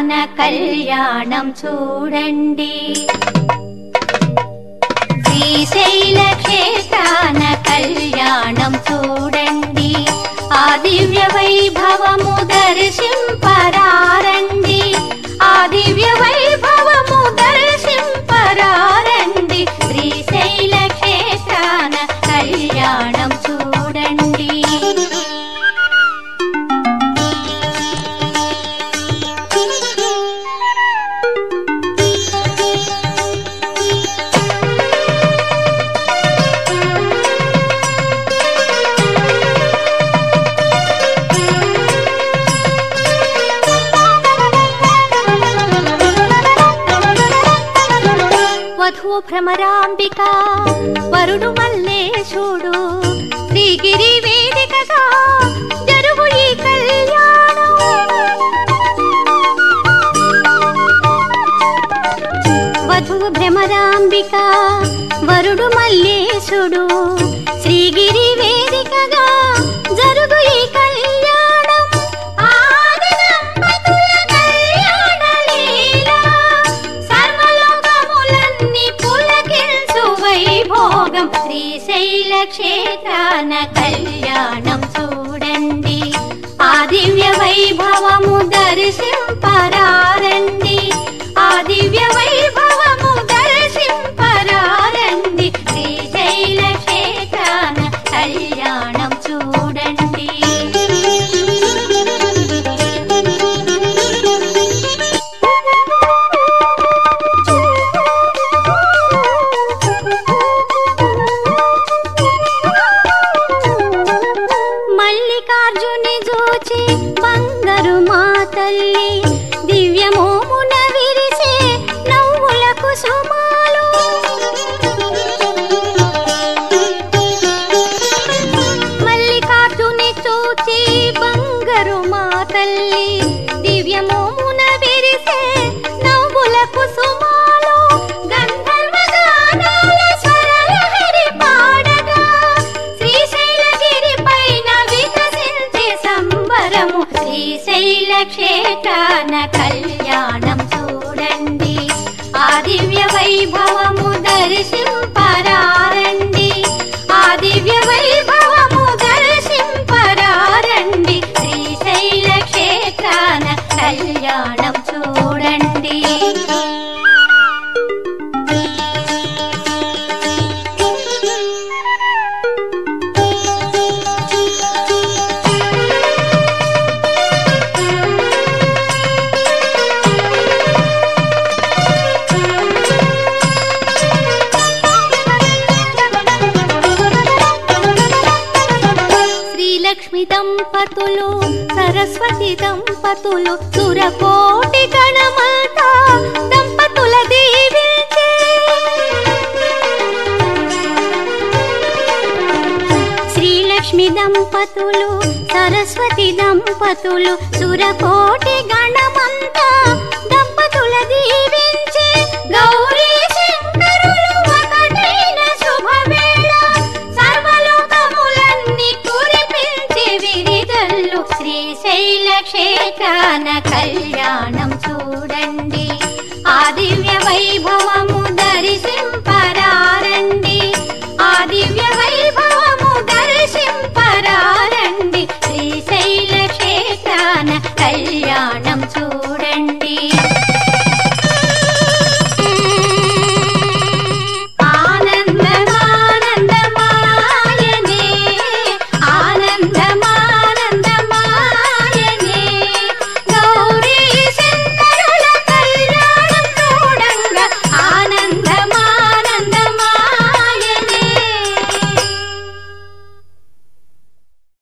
క్షేత్రాన కళ్యాణం చూడండి శ్రీశైల క్షేత్రాన కళ్యాణం చూడండి ఆ దివ్య వైభవము దర్శింపరారండి ఆ దివ్య వైభవము దర్శింపరారండి శ్రీశైల క్షేత్రాన కళ్యాణం చూడండి వధువు భ్రమరాంబిక వరుడు మల్లేశుడు శ్రీగిరి వేదికగా జరుగు ఈ కళ్యాణం వధువు భ్రమరాంబిక వరుడు మల్లేశుడు శ్రీగిరి వేదికగా జరుగు ఈ కళ్యాణం ఆది దంపతుల కళ్యాణ లీల సర్వలోకములన్నీ పులకించు వైభోగం శ్రీశైల క్షేత్రాన కళ్యాణం చూడండి ఆ దివ్య వైభవము దర్శింపరారండి ఆ దివ్య వైభవము దర్శింపరారండి శ్రీశైల క్షేత్రాన కళ్యాణం చూడండి మల్లికార్జుని జూచి బంగారు మా తల్లి దివ్యమోమున విరిసే నవ్వులకు సుమాలు మల్లికార్జుని చూచి బంగారు మా తల్లి దివ్యమోమున విరిసే నవ్వులకు సుమాలు గంధర్వ గానాల స్వరలహరి పాడగా శ్రీశైలగిరి పైన వికసించే సంబరము శ్రీశైల క్షేత్రాన కళ్యాణం చూడండి ఆ దివ్య వైభవము దర్శింపరారండి ఆ దివ్య వైభవము దర్శింపరారండి శ్రీశైల క్షేత్రాన కళ్యాణం చూడండి శ్రీలక్ష్మి దంపతులు సరస్వతి దంపతులు సురకోటి గణమాత దంపతుల దీవించే శ్రీలక్ష్మి దంపతులు సరస్వతి దంపతులు సురకోటి గణమంత దంపతుల దీవించే గౌరీ శంకరులు ఒకటైన శుభవేళ సర్వలోకములన్నీ కురిపించే విరిదల్లు శ్రీశైల క్షేత్రాన కళ్యాణం చూడండి ఆ దివ్య వైభవము దర్శింపరారండి ఆ దివ్య వైభవము దర్శింపరారండి శ్రీశైల క్షేత్రాన కళ్యాణ